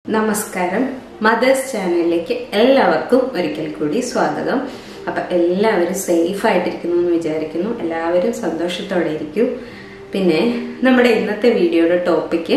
നമസ്കാരം മദേഴ്സ് ചാനലിലേക്ക് എല്ലാവർക്കും ഒരിക്കൽ കൂടി സ്വാഗതം അപ്പൊ എല്ലാവരും സേഫ് ആയിട്ടിരിക്കുന്നു എന്ന് വിചാരിക്കുന്നു എല്ലാവരും സന്തോഷത്തോടെ ഇരിക്കും പിന്നെ നമ്മുടെ ഇന്നത്തെ വീഡിയോയുടെ ടോപ്പിക്ക്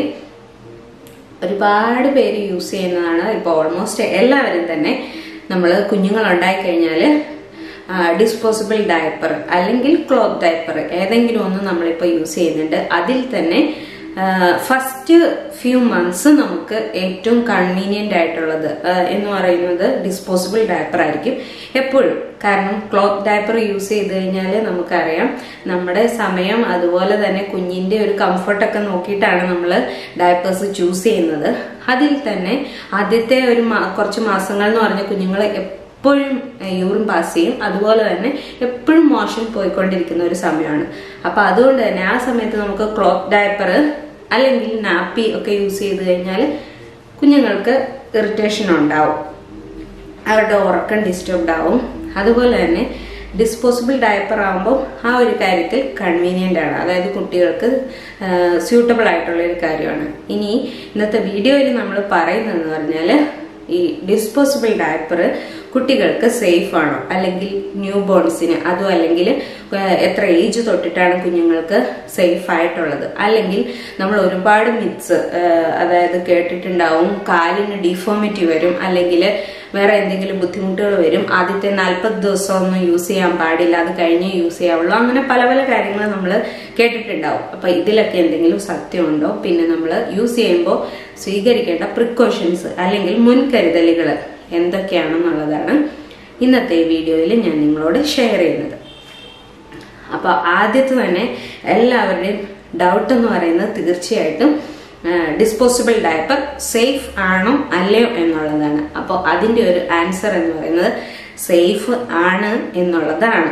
ഒരുപാട് പേര് യൂസ് ചെയ്യുന്നതാണ് ഇപ്പോൾ ഓൾമോസ്റ്റ് എല്ലാവരും തന്നെ നമ്മൾ കുഞ്ഞുങ്ങൾ ഉണ്ടായി കഴിഞ്ഞാൽ ഡിസ്പോസിബിൾ ഡയപ്പർ അല്ലെങ്കിൽ ക്ലോത്ത് ഡയപ്പർ ഏതെങ്കിലും ഒന്ന് നമ്മളിപ്പോൾ യൂസ് ചെയ്യുന്നുണ്ട് അതിൽ തന്നെ ഫസ്റ്റ് ഫ്യൂ മന്ത്സ് നമുക്ക് ഏറ്റവും കൺവീനിയന്റ് ആയിട്ടുള്ളത് എന്ന് പറയുന്നത് ഡിസ്പോസിബിൾ ഡയപ്പർ ആയിരിക്കും എപ്പോഴും കാരണം ക്ലോത്ത് ഡയപ്പർ യൂസ് ചെയ്ത് കഴിഞ്ഞാൽ നമുക്കറിയാം നമ്മുടെ സമയം അതുപോലെ തന്നെ കുഞ്ഞിന്റെ ഒരു കംഫർട്ടൊക്കെ നോക്കിയിട്ടാണ് നമ്മൾ ഡയപ്പേഴ്സ് ചൂസ് ചെയ്യുന്നത് അതിൽ തന്നെ ആദ്യത്തെ ഒരു കുറച്ച് മാസങ്ങൾ എന്ന് പറഞ്ഞ കുഞ്ഞുങ്ങൾ എപ്പോഴും യൂറിൻ പാസ് ചെയ്യും അതുപോലെ തന്നെ എപ്പോഴും മോഷൻ പോയിക്കൊണ്ടിരിക്കുന്ന ഒരു സമയമാണ് അപ്പൊ അതുകൊണ്ട് തന്നെ ആ സമയത്ത് നമുക്ക് ക്ലോത്ത് ഡയപ്പർ അല്ലെങ്കിൽ നാപ്പി ഒക്കെ യൂസ് ചെയ്ത് കഴിഞ്ഞാൽ കുഞ്ഞുങ്ങൾക്ക് ഇറിറ്റേഷൻ ഉണ്ടാവും അവരുടെ ഉറക്കം ഡിസ്റ്റർബ്ഡ് ആവും അതുപോലെ തന്നെ ഡിസ്പോസിബിൾ ഡയപ്പർ ആകുമ്പോൾ ആ ഒരു കാര്യത്തിൽ കൺവീനിയന്റ് ആണ് അതായത് കുട്ടികൾക്ക് സ്യൂട്ടബിൾ ആയിട്ടുള്ള ഒരു കാര്യമാണ് ഇനി ഇന്നത്തെ വീഡിയോയിൽ നമ്മൾ പറയുന്നതെന്ന് പറഞ്ഞാൽ ഈ ഡിസ്പോസിബിൾ ഡയപ്പർ കുട്ടികൾക്ക് സേഫ് ആണോ അല്ലെങ്കിൽ ന്യൂ ബോൺസിന് അതും അല്ലെങ്കിൽ എത്ര ഏജ് തൊട്ടിട്ടാണ് കുഞ്ഞുങ്ങൾക്ക് സേഫ് ആയിട്ടുള്ളത് അല്ലെങ്കിൽ നമ്മൾ ഒരുപാട് മിത്സ് അതായത് കേട്ടിട്ടുണ്ടാവും കാലിന് ഡിഫോമിറ്റി വരും അല്ലെങ്കിൽ വേറെ എന്തെങ്കിലും ബുദ്ധിമുട്ടുകൾ വരും ആദ്യത്തെ നാൽപ്പത് ദിവസം ഒന്നും യൂസ് ചെയ്യാൻ പാടില്ല അത് കഴിഞ്ഞേ യൂസ് ചെയ്യാവുള്ളൂ അങ്ങനെ പല പല കാര്യങ്ങൾ നമ്മൾ കേട്ടിട്ടുണ്ടാവും അപ്പൊ ഇതിലൊക്കെ എന്തെങ്കിലും സത്യമുണ്ടോ പിന്നെ നമ്മൾ യൂസ് ചെയ്യുമ്പോൾ സ്വീകരിക്കേണ്ട പ്രിക്കോഷൻസ് അല്ലെങ്കിൽ മുൻകരുതലുകൾ എന്തൊക്കെയാണെന്നുള്ളതാണ് ഇന്നത്തെ വീഡിയോയിൽ ഞാൻ നിങ്ങളോട് ഷെയർ ചെയ്യുന്നത് അപ്പൊ ആദ്യത്തെ തന്നെ എല്ലാവരുടെയും ഡൗട്ട് എന്ന് പറയുന്നത് തീർച്ചയായിട്ടും ഡിസ്പോസിബിൾ ഡയപ്പർ സേഫ് ആണോ അല്ലയോ എന്നുള്ളതാണ് അപ്പോൾ അതിന്റെ ഒരു ആൻസർ എന്ന് പറയുന്നത് സേഫ് ആണ് എന്നുള്ളതാണ്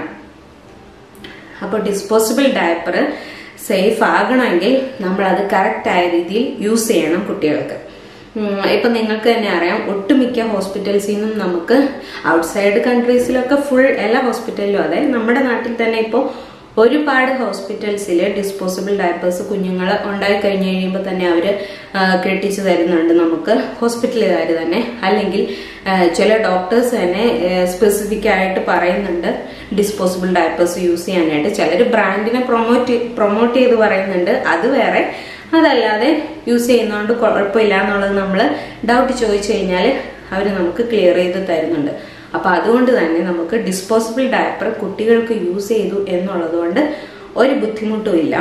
അപ്പോൾ ഡിസ്പോസിബിൾ ഡയപ്പർ സേഫ് ആകണമെങ്കിൽ നമ്മൾ അത് കറക്റ്റ് ആയ രീതിയിൽ യൂസ് ചെയ്യണം കുട്ടികൾക്ക് ഇപ്പൊ നിങ്ങൾക്ക് തന്നെ അറിയാം ഒട്ടുമിക്ക ഹോസ്പിറ്റൽസിൽ നിന്നും നമുക്ക് ഔട്ട്സൈഡ് കൺട്രീസിലൊക്കെ ഫുൾ എല്ലാ ഹോസ്പിറ്റലിലും അതെ നമ്മുടെ നാട്ടിൽ തന്നെ ഇപ്പോൾ ഒരുപാട് ഹോസ്പിറ്റൽസിൽ ഡിസ്പോസിബിൾ ഡയപ്പേഴ്സ് കുഞ്ഞുങ്ങൾ ഉണ്ടായി കഴിഞ്ഞ് കഴിയുമ്പോൾ തന്നെ അവർ കെട്ടിച്ചു തരുന്നുണ്ട് നമുക്ക് ഹോസ്പിറ്റലുകാർ തന്നെ അല്ലെങ്കിൽ ചില ഡോക്ടേഴ്സ് തന്നെ സ്പെസിഫിക് ആയിട്ട് പറയുന്നുണ്ട് ഡിസ്പോസിബിൾ ഡയപ്പേഴ്സ് യൂസ് ചെയ്യാനായിട്ട് ചിലർ ബ്രാൻഡിനെ പ്രൊമോട്ട് പ്രൊമോട്ട് ചെയ്ത് പറയുന്നുണ്ട് അത് വേറെ അതല്ലാതെ യൂസ് ചെയ്യുന്നതുകൊണ്ട് കുഴപ്പമില്ല എന്നുള്ളത് നമ്മൾ ഡൗട്ട് ചോദിച്ചു കഴിഞ്ഞാൽ അവർ നമുക്ക് ക്ലിയർ ചെയ്ത് തരുന്നുണ്ട് അപ്പൊ അതുകൊണ്ട് തന്നെ നമുക്ക് ഡിസ്പോസിബിൾ ഡയപ്പർ കുട്ടികൾക്ക് യൂസ് ചെയ്തു എന്നുള്ളത് കൊണ്ട് ഒരു ബുദ്ധിമുട്ടും ഇല്ല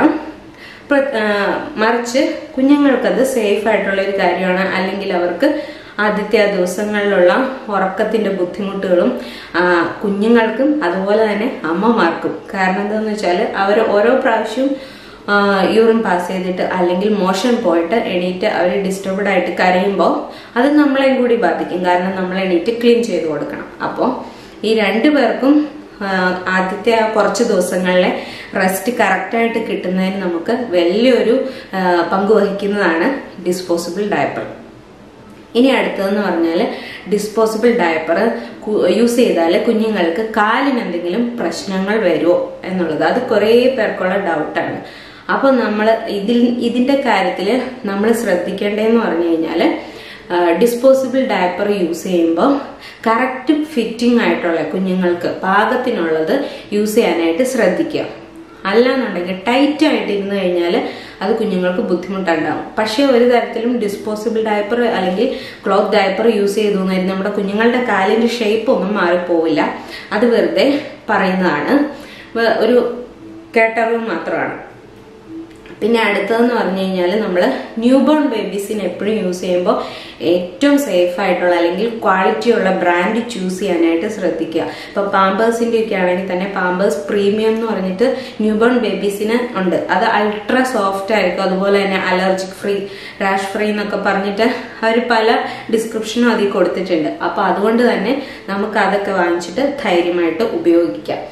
മറിച്ച് കുഞ്ഞുങ്ങൾക്കത് സേഫ് ആയിട്ടുള്ള ഒരു കാര്യമാണ് അല്ലെങ്കിൽ അവർക്ക് ആദ്യത്തെ ആ ദിവസങ്ങളിലുള്ള ഉറക്കത്തിന്റെ ബുദ്ധിമുട്ടുകളും കുഞ്ഞുങ്ങൾക്കും അതുപോലെ തന്നെ അമ്മമാർക്കും കാരണം എന്താണെന്ന് വെച്ചാൽ അവർ ഓരോ പ്രാവശ്യവും യൂറിൻ പാസ് ചെയ്തിട്ട് അല്ലെങ്കിൽ മോഷൻ പോയിട്ട് എണീറ്റ് അവർ ഡിസ്റ്റർബ്ഡ് ആയിട്ട് കരയുമ്പോൾ അത് നമ്മളെയും കൂടി ബാധിക്കും കാരണം നമ്മൾ എണീറ്റ് ക്ലീൻ ചെയ്ത് കൊടുക്കണം അപ്പോൾ ഈ രണ്ടു പേർക്കും ആദ്യത്തെ ആ കുറച്ച് ദിവസങ്ങളിലെ റെസ്റ്റ് കറക്റ്റായിട്ട് കിട്ടുന്നതിന് നമുക്ക് വലിയൊരു പങ്ക് വഹിക്കുന്നതാണ് ഡിസ്പോസിബിൾ ഡയപ്പർ ഇനി അടുത്തതെന്ന് പറഞ്ഞാൽ ഡിസ്പോസിബിൾ ഡയപ്പർ യൂസ് ചെയ്താൽ കുഞ്ഞുങ്ങൾക്ക് കാലിന് എന്തെങ്കിലും പ്രശ്നങ്ങൾ വരുമോ എന്നുള്ളത് അത് കുറേ പേർക്കുള്ള ഡൗട്ടാണ് അപ്പൊ നമ്മൾ ഇതിൽ ഇതിന്റെ കാര്യത്തിൽ നമ്മൾ ശ്രദ്ധിക്കേണ്ടതെന്ന് പറഞ്ഞു കഴിഞ്ഞാൽ ഡിസ്പോസിബിൾ ഡയപ്പർ യൂസ് ചെയ്യുമ്പോൾ കറക്റ്റ് ഫിറ്റിംഗ് ആയിട്ടുള്ള കുഞ്ഞുങ്ങൾക്ക് പാകത്തിനുള്ളത് യൂസ് ചെയ്യാനായിട്ട് ശ്രദ്ധിക്കുക അല്ലാന്നുണ്ടെങ്കിൽ ടൈറ്റ് ആയിട്ട് ഇരുന്ന് കഴിഞ്ഞാൽ അത് കുഞ്ഞുങ്ങൾക്ക് ബുദ്ധിമുട്ടുണ്ടാവും പക്ഷേ ഒരു തരത്തിലും ഡിസ്പോസിബിൾ ഡയപ്പർ അല്ലെങ്കിൽ ക്ലോത്ത് ഡയപ്പർ യൂസ് ചെയ്തു നമ്മുടെ കുഞ്ഞുങ്ങളുടെ കാലിന്റെ ഷേപ്പ് ഒന്നും മാറിപ്പോവില്ല അത് വെറുതെ പറയുന്നതാണ് ഒരു കേട്ടറിവ് മാത്രമാണ് പിന്നെ അടുത്തതെന്ന് പറഞ്ഞു കഴിഞ്ഞാൽ നമ്മൾ ന്യൂ ബോൺ ബേബീസിന് എപ്പോഴും യൂസ് ചെയ്യുമ്പോൾ ഏറ്റവും സേഫ് ആയിട്ടുള്ള അല്ലെങ്കിൽ ക്വാളിറ്റിയുള്ള ബ്രാൻഡ് ചൂസ് ചെയ്യാനായിട്ട് ശ്രദ്ധിക്കുക ഇപ്പൊ പാമ്പേഴ്സിന്റെ ഒക്കെ ആണെങ്കിൽ തന്നെ പാമ്പേഴ്സ് പ്രീമിയം എന്ന് പറഞ്ഞിട്ട് ന്യൂ ബോൺ ബേബീസിന് ഉണ്ട് അത് അൾട്രാ സോഫ്റ്റ് ആയിരിക്കും അതുപോലെ തന്നെ അലർജിക് ഫ്രീ റാഷ് ഫ്രീ എന്നൊക്കെ പറഞ്ഞിട്ട് അവർ പല ഡിസ്ക്രിപ്ഷനും അതിൽ കൊടുത്തിട്ടുണ്ട് അപ്പൊ അതുകൊണ്ട് തന്നെ നമുക്ക് അതൊക്കെ വാങ്ങിച്ചിട്ട് ധൈര്യമായിട്ട് ഉപയോഗിക്കാം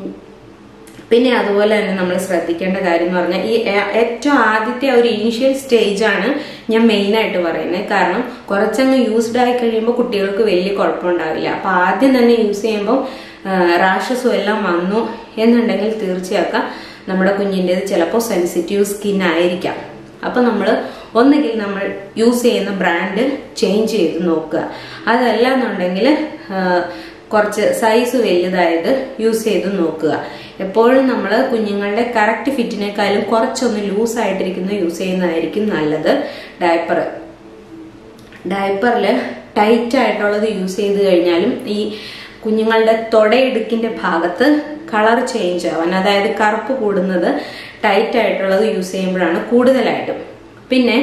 പിന്നെ അതുപോലെ തന്നെ നമ്മൾ ശ്രദ്ധിക്കേണ്ട കാര്യം എന്ന് പറഞ്ഞാൽ ഈ ഏറ്റവും ആദ്യത്തെ ഒരു ഇനീഷ്യൽ സ്റ്റേജ് ആണ് ഞാൻ മെയിൻ ആയിട്ട് പറയുന്നത് കാരണം കുറച്ചങ്ങ് യൂസ്ഡ് ആയി കഴിയുമ്പോൾ കുട്ടികൾക്ക് വലിയ കുഴപ്പമുണ്ടാവില്ല അപ്പൊ ആദ്യം തന്നെ യൂസ് ചെയ്യുമ്പോൾ റാഷസും എല്ലാം വന്നു എന്നുണ്ടെങ്കിൽ തീർച്ചയാക്കാം നമ്മുടെ കുഞ്ഞിൻ്റെത് ചിലപ്പോൾ സെൻസിറ്റീവ് സ്കിൻ ആയിരിക്കാം അപ്പൊ നമ്മൾ ഒന്നുകിൽ നമ്മൾ യൂസ് ചെയ്യുന്ന ബ്രാൻഡ് ചേഞ്ച് ചെയ്ത് നോക്കുക അതല്ല എന്നുണ്ടെങ്കിൽ കുറച്ച് സൈസ് വലുതായത് യൂസ് ചെയ്ത് നോക്കുക എപ്പോഴും നമ്മൾ കുഞ്ഞുങ്ങളുടെ കറക്റ്റ് ഫിറ്റിനേക്കാളും കുറച്ചൊന്ന് ലൂസ് ആയിട്ടിരിക്കുന്ന യൂസ് ചെയ്യുന്നതായിരിക്കും നല്ലത് ഡയപ്പർ ഡയപ്പറിൽ ടൈറ്റ് ആയിട്ടുള്ളത് യൂസ് ചെയ്ത് കഴിഞ്ഞാലും ഈ കുഞ്ഞുങ്ങളുടെ തൊടയിടുക്കിന്റെ ഭാഗത്ത് കളർ ചേഞ്ച് ആവാൻ അതായത് കറുപ്പ് കൂടുന്നത് ടൈറ്റ് ആയിട്ടുള്ളത് യൂസ് ചെയ്യുമ്പോഴാണ് കൂടുതലായിട്ടും പിന്നെ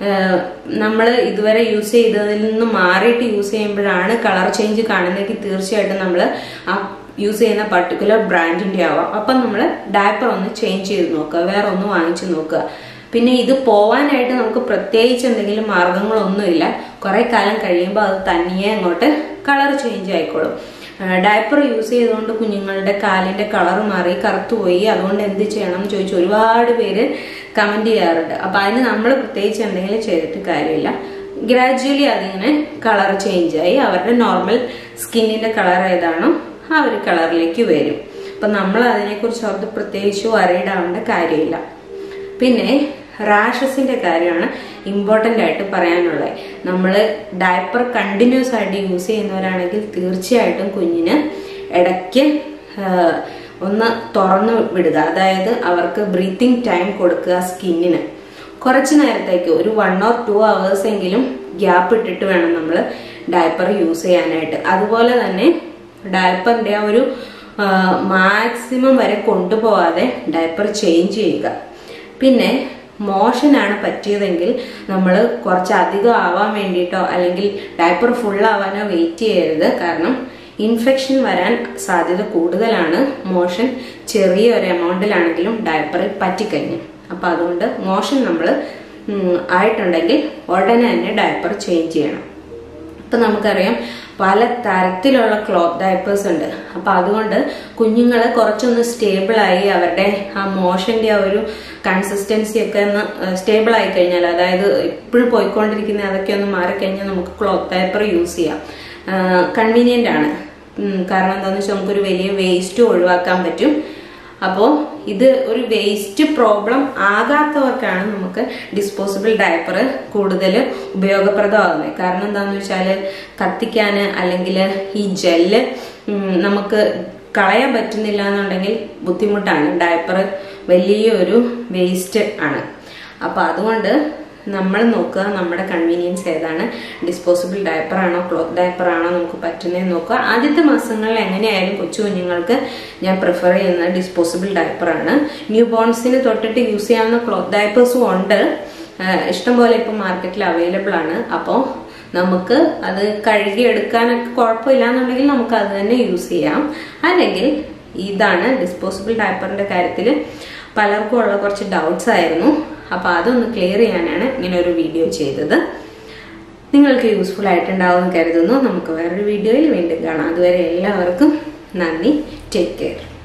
നമ്മൾ ഇതുവരെ യൂസ് ചെയ്തതിൽ നിന്ന് മാറിയിട്ട് യൂസ് ചെയ്യുമ്പോഴാണ് കളർ ചേഞ്ച് കാണുന്നതെങ്കിൽ തീർച്ചയായിട്ടും നമ്മൾ ആ യൂസ് ചെയ്യുന്ന പർട്ടിക്കുലർ ബ്രാൻഡിന്റെ ആവാം അപ്പം നമ്മൾ ഡയപ്പർ ഒന്ന് ചേഞ്ച് ചെയ്ത് നോക്കുക വേറെ ഒന്ന് വാങ്ങിച്ചു നോക്കുക പിന്നെ ഇത് പോവാനായിട്ട് നമുക്ക് പ്രത്യേകിച്ച് എന്തെങ്കിലും മാർഗങ്ങളൊന്നുമില്ല കുറെ കാലം കഴിയുമ്പോൾ അത് തനിയെ അങ്ങോട്ട് കളർ ചേഞ്ച് ആയിക്കോളും ഡയപ്പർ യൂസ് ചെയ്തുകൊണ്ട് കുഞ്ഞുങ്ങളുടെ കാലിന്റെ കളർ മാറി കറുത്തുപോയി അതുകൊണ്ട് എന്ത് ചെയ്യണം എന്ന് ചോദിച്ച് ഒരുപാട് പേര് കമന്റ് ചെയ്യാറുണ്ട് അപ്പൊ അതിന് നമ്മൾ പ്രത്യേകിച്ച് എന്തെങ്കിലും ചെയ്തിട്ട് കാര്യമില്ല ഗ്രാജുവലി അതിങ്ങനെ കളർ ചേഞ്ച് ആയി അവരുടെ നോർമൽ സ്കിന്നിന്റെ കളർ ഏതാണോ ആ ഒരു കളറിലേക്ക് വരും അപ്പൊ നമ്മൾ അതിനെക്കുറിച്ച് ഓർത്ത് പ്രത്യേകിച്ച് വറീഡ് ആവേണ്ട കാര്യമില്ല പിന്നെ റാഷസിന്റെ കാര്യമാണ് ഇമ്പോർട്ടൻ്റ് ആയിട്ട് പറയാനുള്ളത് നമ്മൾ ഡയപ്പർ കണ്ടിന്യൂസ് ആയിട്ട് യൂസ് ചെയ്യുന്നവരാണെങ്കിൽ തീർച്ചയായിട്ടും കുഞ്ഞിന് ഇടയ്ക്ക് ഒന്ന് തുറന്നു വിടുക അതായത് അവർക്ക് ബ്രീത്തിങ് ടൈം കൊടുക്കുക സ്കിന്നിന് കുറച്ച് നേരത്തേക്ക് ഒരു വൺ ഓർ ടു അവേഴ്സ് എങ്കിലും ഗ്യാപ്പ് ഇട്ടിട്ട് വേണം നമ്മൾ ഡയപ്പർ യൂസ് ചെയ്യാനായിട്ട് അതുപോലെ തന്നെ ഡയപ്പറിന്റെ ആ ഒരു മാക്സിമം വരെ കൊണ്ടുപോകാതെ ഡയപ്പർ ചേഞ്ച് ചെയ്യുക പിന്നെ മോഷനാണ് പറ്റിയതെങ്കിൽ നമ്മൾ കുറച്ച് അധികം ആവാൻ വേണ്ടിയിട്ടോ അല്ലെങ്കിൽ ഡയപ്പർ ഫുൾ ആവാനോ വെയിറ്റ് ചെയ്യരുത് കാരണം ഇൻഫെക്ഷൻ വരാൻ സാധ്യത കൂടുതലാണ് മോഷൻ ചെറിയ ഒരു എമൗണ്ടിലാണെങ്കിലും ഡയപ്പറിൽ പറ്റിക്കഴിഞ്ഞു അപ്പൊ അതുകൊണ്ട് മോഷൻ നമ്മൾ ആയിട്ടുണ്ടെങ്കിൽ ഉടനെ തന്നെ ഡയപ്പർ ചേഞ്ച് ചെയ്യണം ഇപ്പൊ നമുക്കറിയാം പല തരത്തിലുള്ള ക്ലോത്ത് ഡയപ്പേഴ്സ് ഉണ്ട് അപ്പൊ അതുകൊണ്ട് കുഞ്ഞുങ്ങൾ കുറച്ചൊന്ന് സ്റ്റേബിൾ ആയി അവരുടെ ആ മോഷന്റെ ആ ഒരു കൺസിസ്റ്റൻസി ഒക്കെ ഒന്ന് സ്റ്റേബിൾ ആയി കഴിഞ്ഞാൽ അതായത് ഇപ്പോഴും പോയിക്കൊണ്ടിരിക്കുന്ന അതൊക്കെ ഒന്ന് മാറിക്കഴിഞ്ഞാൽ നമുക്ക് ക്ലോത്ത് ഡയപ്പർ യൂസ് ചെയ്യാം കൺവീനിയന്റ് ആണ് കാരണം എന്താണെന്ന് വെച്ചാൽ നമുക്കൊരു വലിയ വേസ്റ്റ് ഒഴിവാക്കാൻ പറ്റും അപ്പോൾ ഇത് ഒരു വേസ്റ്റ് പ്രോബ്ലം ആകാത്തവർക്കാണ് നമുക്ക് ഡിസ്പോസിബിൾ ഡയപ്പർ കൂടുതൽ ഉപയോഗപ്രദമാകുന്നത് കാരണം എന്താണെന്ന് വെച്ചാൽ കത്തിക്കാൻ അല്ലെങ്കിൽ ഈ ജെല്ല് നമുക്ക് കളയാൻ പറ്റുന്നില്ല എന്നുണ്ടെങ്കിൽ ബുദ്ധിമുട്ടാണ് ഡയപ്പർ വലിയൊരു വേസ്റ്റ് ആണ് അപ്പോൾ അതുകൊണ്ട് നമ്മൾ നോക്കുക നമ്മുടെ കൺവീനിയൻസ് ഏതാണ് ഡിസ്പോസിബിൾ ഡയപ്പർ ആണോ ക്ലോത്ത് ഡയപ്പർ ആണോ നമുക്ക് പറ്റുന്നതെന്ന് നോക്കുക ആദ്യത്തെ മാസങ്ങളിൽ എങ്ങനെയായാലും കൊച്ചു കുഞ്ഞുങ്ങൾക്ക് ഞാൻ പ്രിഫർ ചെയ്യുന്നത് ഡിസ്പോസിബിൾ ഡയപ്പർ ആണ് ന്യൂ ബോൺസിന് തൊട്ടിട്ട് യൂസ് ചെയ്യാവുന്ന ക്ലോത്ത് ഡയപ്പേഴ്സും ഉണ്ട് ഇഷ്ടംപോലെ ഇപ്പം മാർക്കറ്റിൽ അവൈലബിൾ ആണ് അപ്പോൾ നമുക്ക് അത് കഴുകിയെടുക്കാനൊക്കെ കുഴപ്പമില്ല എന്നുണ്ടെങ്കിൽ നമുക്ക് അത് തന്നെ യൂസ് ചെയ്യാം അല്ലെങ്കിൽ ഇതാണ് ഡിസ്പോസിബിൾ ഡയപ്പറിന്റെ കാര്യത്തിൽ പലർക്കും ഉള്ള കുറച്ച് ഡൗട്ട്സ് ആയിരുന്നു അപ്പോൾ അതൊന്ന് ക്ലിയർ ചെയ്യാനാണ് ഇങ്ങനെ ഒരു വീഡിയോ ചെയ്തത് നിങ്ങൾക്ക് യൂസ്ഫുൾ ആയിട്ടുണ്ടാവുമെന്ന് കരുതുന്നു നമുക്ക് വേറൊരു വീഡിയോയിൽ വീണ്ടും കാണാം അതുവരെ എല്ലാവർക്കും നന്ദി ടേക്ക് കെയർ